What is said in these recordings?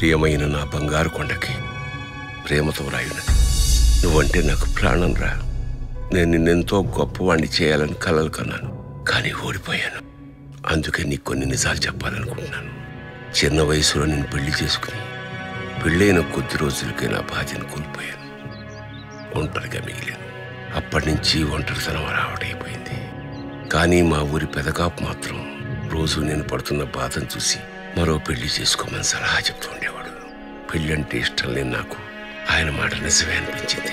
ప్రియమైన నా బంగారు కొండకి ప్రేమతో రాయునది నువ్వంటే నాకు ప్రాణం రా నేను నిన్నెంతో గొప్పవాణ్ణి చేయాలని కలలు కన్నాను కానీ ఓడిపోయాను అందుకే నీకు కొన్ని నిజాలు చెప్పాలనుకుంటున్నాను చిన్న వయసులో నేను పెళ్లి చేసుకుని పెళ్ళైన కొద్ది రోజులకే నా బాధ్యను కోల్పోయాను ఒంటరిగా మిగిలాను అప్పటి నుంచి ఒంటరితనం రావడైపోయింది కానీ మా ఊరి పెదకాపు మాత్రం రోజు నేను పడుతున్న బాధను చూసి మరో పెళ్లి చేసుకోమని సలహా చెప్తూ ఉండేవాడు పెళ్ళంటే ఇష్టం లేని నాకు ఆయన మాట నిజమే అనిపించింది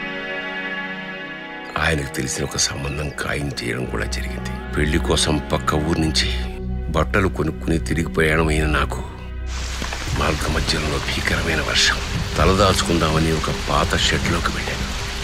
ఆయనకు తెలిసిన ఒక సంబంధం ఖాయం చేయడం కూడా జరిగింది పెళ్లి కోసం పక్క ఊరు నుంచి బట్టలు కొనుక్కుని తిరిగి ప్రయాణమైన నాకు మార్గ మధ్యంలో భీకరమైన వర్షం తలదాచుకుందామని ఒక పాత షెడ్లోకి వెళ్ళాను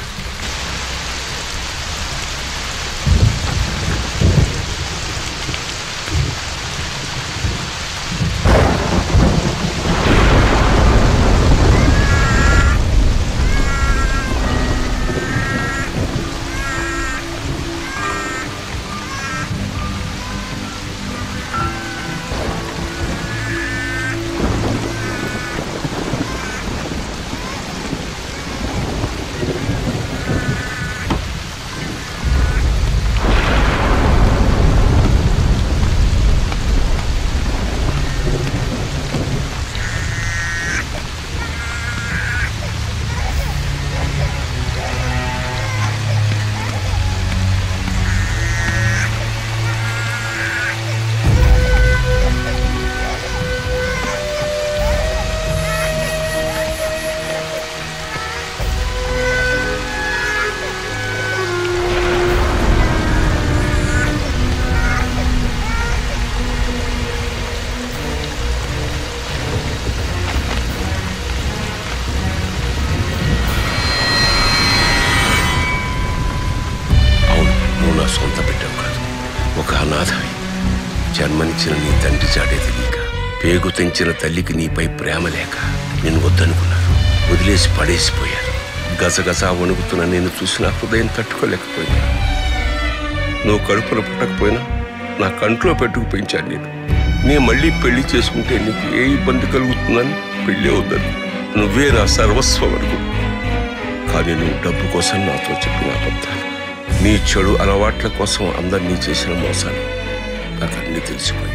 అవును నువ్వు నా సొంత బిడ్డవు కాదు ఒక అనాథవి జన్మనిచ్చిన నీ తండ్రి చాటే తెలియక పేగు తెంచిన తల్లికి నీపై ప్రేమ లేక నేను వద్దనుకున్నాను వదిలేసి పడేసిపోయాను గసగసా వణుకుతున్న నేను చూసిన హృదయం తట్టుకోలేకపోయినా నువ్వు కడుపులో పుట్టకపోయినా నా కంట్లో పెట్టుకు పెంచాను నేను నేను మళ్ళీ పెళ్లి చేసుకుంటే నీకు ఏ ఇబ్బంది కలుగుతుందని పెళ్ళి వద్దని నువ్వే నా సర్వస్వం అనుకో కానీ నువ్వు డబ్బు కోసం నాతో చెప్పిన అబద్ధాలు నీ చెడు అలవాట్ల కోసం అందరినీ చేసిన మోసాలు నాకు అన్నీ తెలిసిపోయి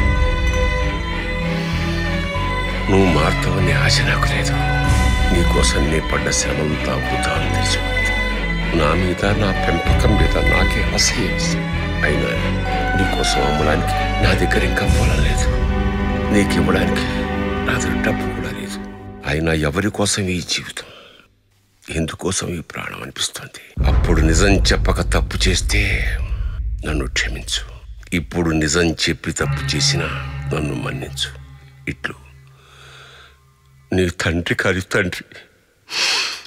నువ్వు మారుతావని ఆశ నాకు లేదు నీకోసం నీ పడ్డ శ్రమంతా వృధా అని తెలిసిపోయింది నా మీద నా పెంపకం మీద నాకే అసహ్యం వేసింది. అయినా నీకోసం అమ్మడానికి నా దగ్గర ఇంకా పొలం లేదు నీకు ఇవ్వడానికి నా దగ్గర డబ్బు కూడా లేదు అయినా ఎవరి కోసం ఈ జీవితం ఎందుకోసం ఈ ప్రాణం అనిపిస్తుంది అప్పుడు నిజం చెప్పక తప్పు చేస్తే నన్ను క్షమించు ఇప్పుడు నిజం చెప్పి తప్పు చేసినా నన్ను మన్నించు ఇట్లు నీ తండ్రి కాని తండ్రి